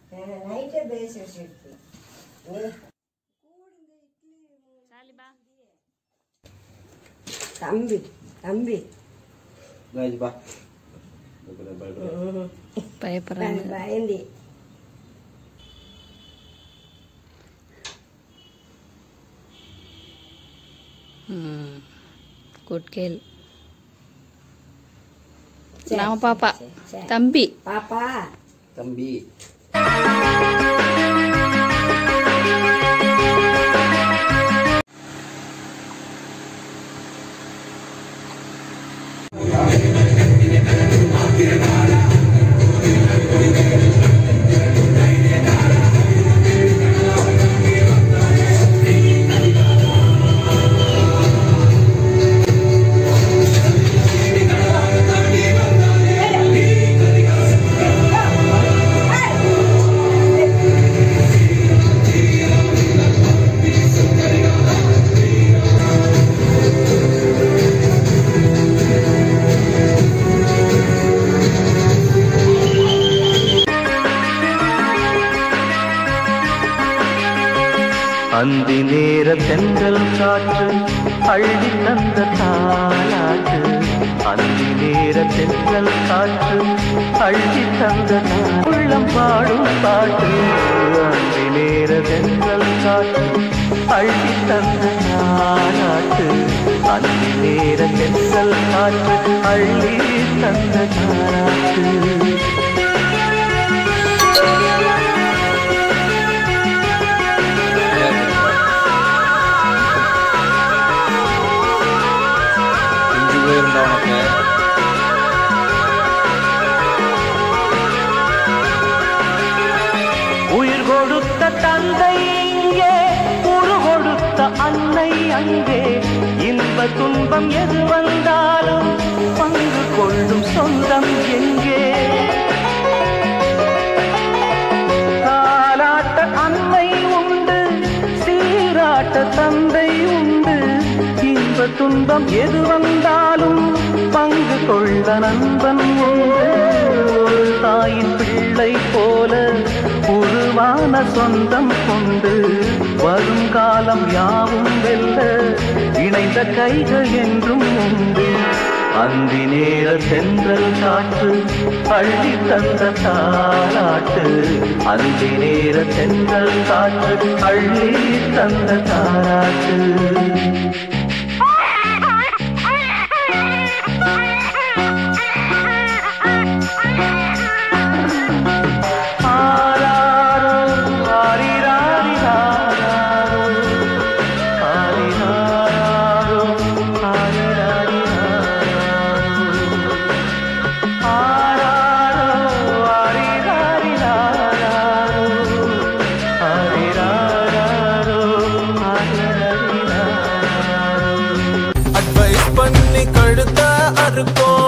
నైటే వేసేసేది தம்பி தம்பி ராஜ் பா பயப்பட பயப்பட பயப்படுறாங்க பயந்தி ம் குட் கேள் நாம பாப்பா தம்பி பாப்பா தம்பி அந்தி நேர தென்றல் காற்று அள்ளி தந்த தாளாட்டு அந்தி நேர தென்றல் காற்று அள்ளி தந்த தாள். உள்ளம் பாடும் பாட்டு அந்தி நேர தென்றல் காற்று அள்ளி தந்த தாளாட்டு அந்தி நேர தென்றல் காற்று அள்ளி தந்த தாளாட்டு இஞ்சி போயிருந்தா உனக்கு உயிர் கொடுத்த தந்தை இங்கே உரு கொடுத்த அன்னை அங்கே இன்ப துன்பம் எது வந்தாலும் பங்கு கொள்ளும் சொந்தம் எங்கே தாலாட்ட அன்னை உண்டு சீராட்ட தந்தை உண்டு இன்ப துன்பம் எது வந்தாலும் பங்கு கொள்ள நண்பன் உண்டு ஒரு தாயின் பிள்ளை போல உருவான சொந்தம் கொண்டு வருங்காலம் யாவும் வெல்ல இணைந்த கைகள் என்றும் உண்டு அந்தி நேர சென்றல் காற்று அள்ளி தந்த தாளாட்டு அந்தி நேர சென்றல் காற்று அள்ளி தந்த தாளாட்டு ஆராரோ ஆரிராரிராரோ ஆரிராரோ ஆரிராரிராரோ ஆராரோ ஆரிராரிராரோ ஆரிராரோ ஆரிராரிராரோ அட்வைஸ் பண்ணி கழுத்த அறுக்கும்